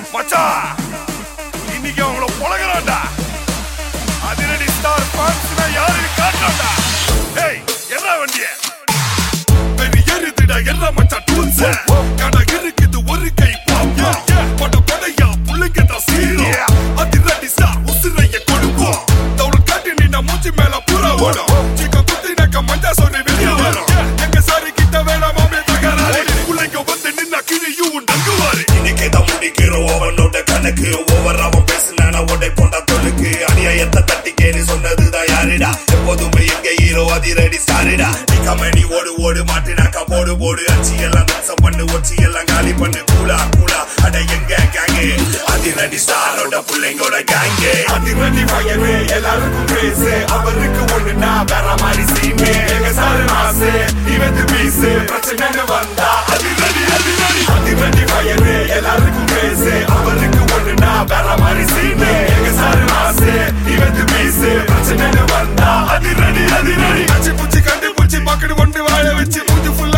மச்சான் இன்னைக்கு அவங்கள புலகிறான்டா அதிரடி ஸ்டார் பான்ஸ்னா யாருன்னு காட்டுறான்டா ஏய் என்ன வண்டிய பெரிய எருதுடா என்ன மச்சான் டூல்ஸ் கடை இருக்குது ஒரு கை பாப்பா பட படையா புள்ளைங்கடா சீரோ அதிரடி ஸ்டார் உசுரைய கொடுப்போம் தவுள் காட்டி நின்ன மூஞ்சி மேல புறா ஓடும் சிக்க குத்தினாக்க மஞ்சா சொல்லி வெளியே வரும் எங்க சாரி கிட்ட வேணாமாமே தகராறு பிள்ளைங்க வந்து நின்ன கிழியும் நங்குவாரு இன்னைக்கு தான் முடிக்கிறோம் அவனோட கணக்கு ஓவர் அவன் பேசினான உடை போண்டா தொழுக்கு அநியாயத்தை தட்டி கேடு சொன்னதுதான் யாருடா எப்போதுமே எங்க ஹீரோ அதிரடி சாரிடா நிக்காம நீ ஓடு ஓடு மாட்டினாக்கா போடு போடு அச்சி எல்லாம் தசம் பண்ணு ஒச்சி எல்லாம் காலி பண்ணு கூலா கூலா அட எங்க கேங்கு அதிரடி ஸ்டாரோட பிள்ளைங்களோட கேங்கு அதிரடி பயமே எல்லாருக்கும் பேசு அவருக்கு ஒண்ணுனா வேற மாதிரி சீனு எங்க சாரு மாசு இவத்து பீசு பிரச்சனைன்னு வந்தா அதிரடி அதிரடி அதிரடி பயமே எல்லாருக்கும் பேசு அவருக்கு ஒண்ணுனா வேற மாதிரி சீனு எங்க சாரு மாசு இவத்து பீசு பிரச்சனைன்னு வந்தா அதிரடி அதிரடி அச்சு பூச்சி கண்டு பூச்சி பக்கெட் ஒன்று வாழ வச்சு மூஞ்சி ஃபுல்